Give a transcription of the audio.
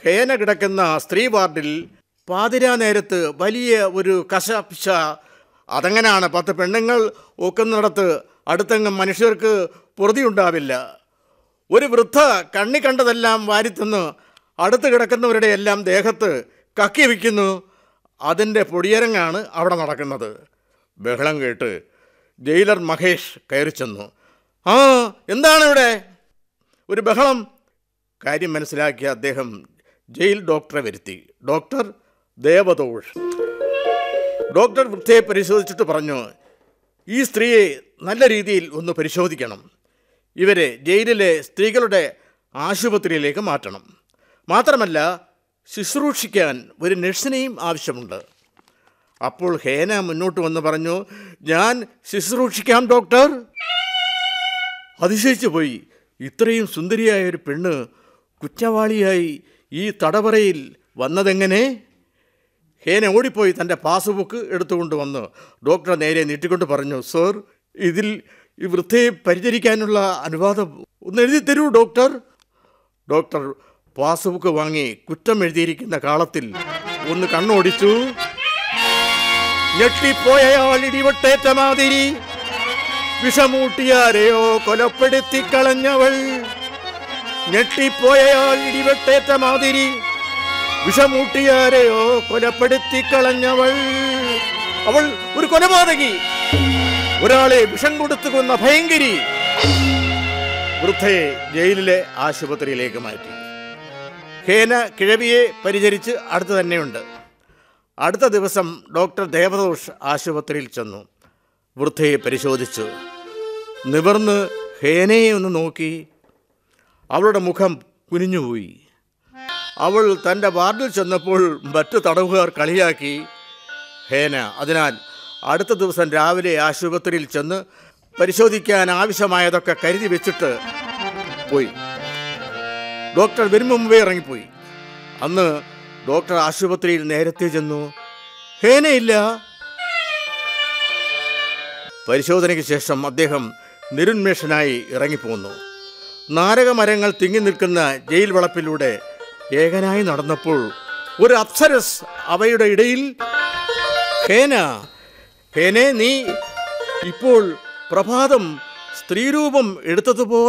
ഹേന കിടക്കുന്ന സ്ത്രീ വാർഡിൽ പാതിരാ നേരത്ത് വലിയ ഒരു കശപിശ അതങ്ങനെയാണ് പത്ത് പെണ്ണുങ്ങൾ ഒക്കുന്നിടത്ത് അടുത്തെങ്ങും മനുഷ്യർക്ക് പൊറുതിയുണ്ടാവില്ല ഒരു വൃദ്ധ കണ്ണി കണ്ടതെല്ലാം വാരിത്തിന്ന് അടുത്ത് കിടക്കുന്നവരുടെ എല്ലാം ദേഹത്ത് കക്കി വയ്ക്കുന്നു അതിൻ്റെ പൊടിയരങ്ങാണ് അവിടെ നടക്കുന്നത് ബഹളം കേട്ട് ജയിലർ മഹേഷ് കയറി ചെന്നു ആ എന്താണ് ഇവിടെ ഒരു ബഹളം കാര്യം മനസ്സിലാക്കിയ അദ്ദേഹം ജയിൽ ഡോക്ടറെ വരുത്തി ഡോക്ടർ ദേവതോഷ് ഡോക്ടർ വൃദ്ധയെ പരിശോധിച്ചിട്ട് പറഞ്ഞു ഈ സ്ത്രീയെ നല്ല രീതിയിൽ ഒന്ന് പരിശോധിക്കണം ഇവരെ ജയിലിലെ സ്ത്രീകളുടെ ആശുപത്രിയിലേക്ക് മാറ്റണം മാത്രമല്ല ശുശ്രൂഷിക്കാൻ ഒരു നഴ്സിനെയും ആവശ്യമുണ്ട് അപ്പോൾ ഹേന മുന്നോട്ട് വന്ന് പറഞ്ഞു ഞാൻ ശുശ്രൂഷിക്കാം ഡോക്ടർ അതിശയിച്ചു പോയി ഇത്രയും സുന്ദരിയായ ഒരു പെണ്ണ് കുറ്റവാളിയായി ഈ തടവറയിൽ വന്നതെങ്ങനെ ഹേന ഓടിപ്പോയി തൻ്റെ പാസ്ബുക്ക് എടുത്തുകൊണ്ട് വന്ന് ഡോക്ടറെ നേരെ നീട്ടിക്കൊണ്ട് പറഞ്ഞു സർ ഇതിൽ ഈ വൃദ്ധയെ പരിചരിക്കാനുള്ള അനുവാദം ഒന്ന് എഴുതി തരൂ ഡോക്ടർ ഡോക്ടർ പാസ്ബുക്ക് വാങ്ങി കുറ്റം എഴുതിയിരിക്കുന്ന കാളത്തിൽ ഒന്ന് കണ്ണോടിച്ചു ഞെട്ടിപ്പോയയാൾ ഇടിവട്ടേറ്റ മാതിരി വിഷമൂട്ടിയാരെയോ കൊലപ്പെടുത്തി കളഞ്ഞവൾ ഞെട്ടിപ്പോയയാൾ ഇടിവെട്ടേറ്റ മാതിരി വിഷമൂട്ടിയാരെയോ കൊലപ്പെടുത്തി കളഞ്ഞവൾ അവൾ ഒരു കൊലപാതകി ഒരാളെ വിഷം കൊടുത്തു കൊന്ന ഭയങ്കരി വൃദ്ധയെ ജയിലിലെ ആശുപത്രിയിലേക്ക് മാറ്റി ഹേന കിഴവിയെ പരിചരിച്ച് അടുത്ത് തന്നെയുണ്ട് അടുത്ത ദിവസം ഡോക്ടർ ദേവദോഷ് ആശുപത്രിയിൽ ചെന്നു വൃദ്ധയെ പരിശോധിച്ചു നിവർന്ന് ഹേനയെ ഒന്ന് നോക്കി അവളുടെ മുഖം കുനിഞ്ഞുപോയി അവൾ തൻ്റെ വാർഡിൽ ചെന്നപ്പോൾ മറ്റു തടവുകാർ കളിയാക്കി ഹേന അതിനാൽ അടുത്ത ദിവസം രാവിലെ ആശുപത്രിയിൽ ചെന്ന് പരിശോധിക്കാൻ ആവശ്യമായതൊക്കെ കരുതി വെച്ചിട്ട് പോയി ഡോക്ടർ വരും മുമ്പേ ഇറങ്ങിപ്പോയി അന്ന് ഡോക്ടർ ആശുപത്രിയിൽ നേരത്തെ ചെന്നു ഹേനയില്ല പരിശോധനയ്ക്ക് ശേഷം അദ്ദേഹം നിരുന്മേഷനായി ഇറങ്ങിപ്പോന്നു നാരകമരങ്ങൾ തിങ്ങി നിൽക്കുന്ന ജയിൽ വളപ്പിലൂടെ ഏകനായി നടന്നപ്പോൾ ഒരു അപ്സരസ് അവയുടെ ഇടയിൽ ഹേന ഹേനെ നീ ഇപ്പോൾ പ്രഭാതം സ്ത്രീരൂപം എടുത്തതുപോലെ